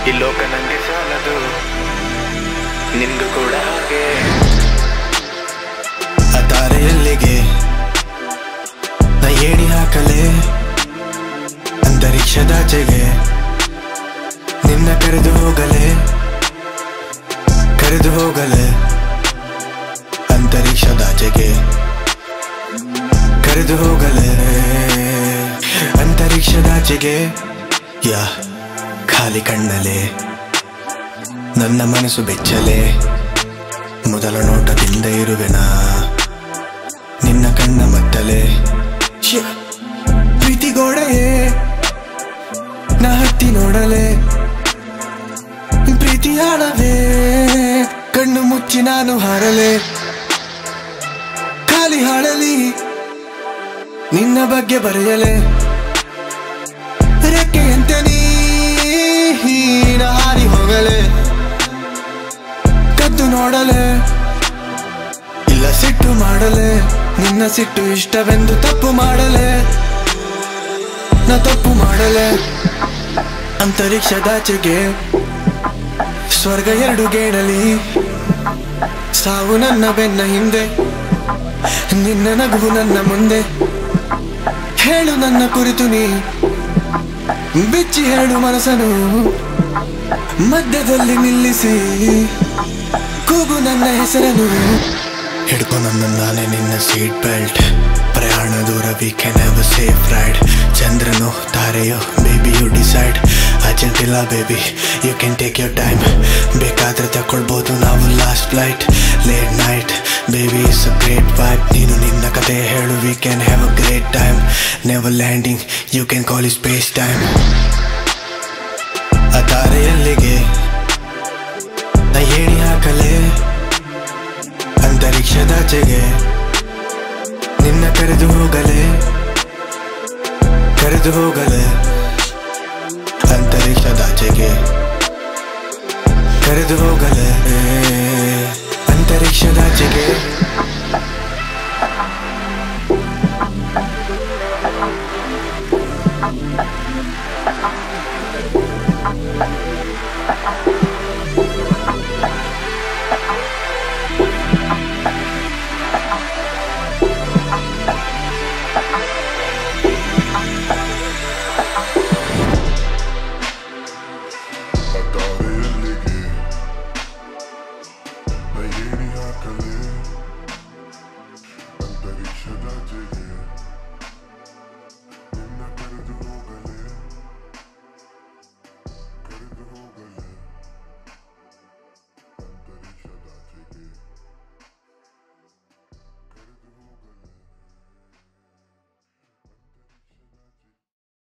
ಈ ಲೋಕ ನಂಗೆ ಸಾಲದು ನಿನ್ಗೂ ಕೂಡ ಹಾಗೆ ಆ ದಾರೆಯಲ್ಲಿಗೆ ನಾ ಏಣಿ ಹಾಕಲೆ ಅಂತರಿಕ್ಷದಾಚೆಗೆ ನಿನ್ನ ಕರೆದು ಹೋಗಲೆ ಕರೆದು ಹೋಗಲೆ ಅಂತರಿಕ್ಷದಾಚೆಗೆ ಕರೆದು ಹೋಗಲೆ ಅಂತರಿಕ್ಷದಾಚೆಗೆ ಯಾ ಖಾಲಿ ಕಣ್ಣಲೆ ನನ್ನ ಮನಸ್ಸು ಬೆಚ್ಚಲೆ ಮೊದಲ ನೋಟದಿಂದ ಇರುವೆನಾ ನಿನ್ನ ಕಣ್ಣ ಮತ್ತಲೆ ಶ್ಯ, ಪ್ರೀತಿ ಗೋಡೆಯೇ ನಾ ಹತ್ತಿ ನೋಡಲೆ ಪ್ರೀತಿ ಆಡವೇ ಕಣ್ಣು ಮುಚ್ಚಿ ನಾನು ಹಾರಲೆ ಖಾಲಿ ಹಾಡಲಿ ನಿನ್ನ ಬಗ್ಗೆ ಬರೆಯಲೆ ರೆಕ್ಕೆಯಂತೆ ನೀನ ಹಾರಿ ಹೋಗಲೆ ಕದ್ದು ನೋಡಲೆ ಇಲ್ಲ ಸಿಟ್ಟು ಮಾಡಲೆ ನಿನ್ನ ಸಿಟ್ಟು ಇಷ್ಟವೆಂದು ತಪ್ಪು ಮಾಡಲೆ ನಾ ತಪ್ಪು ಮಾಡಲೆ ಅಂತರಿಕ್ಷದಾಚೆಗೆ ಸ್ವರ್ಗ ಎರಡು ಗೇಣಲಿ ಸಾವು ನನ್ನ ಬೆನ್ನ ಹಿಂದೆ ನಿನ್ನ ನಗುವು ನನ್ನ ಮುಂದೆ ಹೇಳು ನನ್ನ ಕುರಿತು ನೀ ಬಿಚ್ಚಿ ಹೇಳು ಮನಸ್ಸನು ಮಧ್ಯದಲ್ಲಿ ನಿಲ್ಲಿಸಿ ಕೂಗು ನನ್ನ ಹೆಸರನ್ನು ಹಿಡ್ಕೊ ನನ್ನ ನಾನೇ ನಿನ್ನ ಸೀಟ್ ಬೆಲ್ಟ್ ಪ್ರಯಾಣ ದೂರ we can have a safe ride ಚಂದ್ರನು ತಾರೆಯೋ ಬೇಬಿ ಯು ಡಿಸೈಡ್ ಅರ್ಜೆಂಟಿಲ್ಲ baby you can take your time ಬೇಕಾದ್ರೆ ತಗೊಳ್ಬೋದು ನಾವು last flight late night baby is a great wait ನೀನು ನಿನ್ನ ಕತೆ ಹೇಳು we can have a great time never landing you can call it space time ಆ ದಾರೆಯಲ್ಲಿಗೆ ನಾ ಏಣಿ ಹಾಕಲೆ ಅಂತರಿಕ್ಷದಾಚೆಗೆ ನಿನ್ನ ಕರೆದು ಹೋಗಲೆ ಕರೆದು ಹೋಗಲೆ ಅಂತರಿಕ್ಷದಾಚೆಗೆ ಕರೆದು ಹೋಗಲೆ ಅಂತರಿಕ್ಷದಾಚೆಗೆ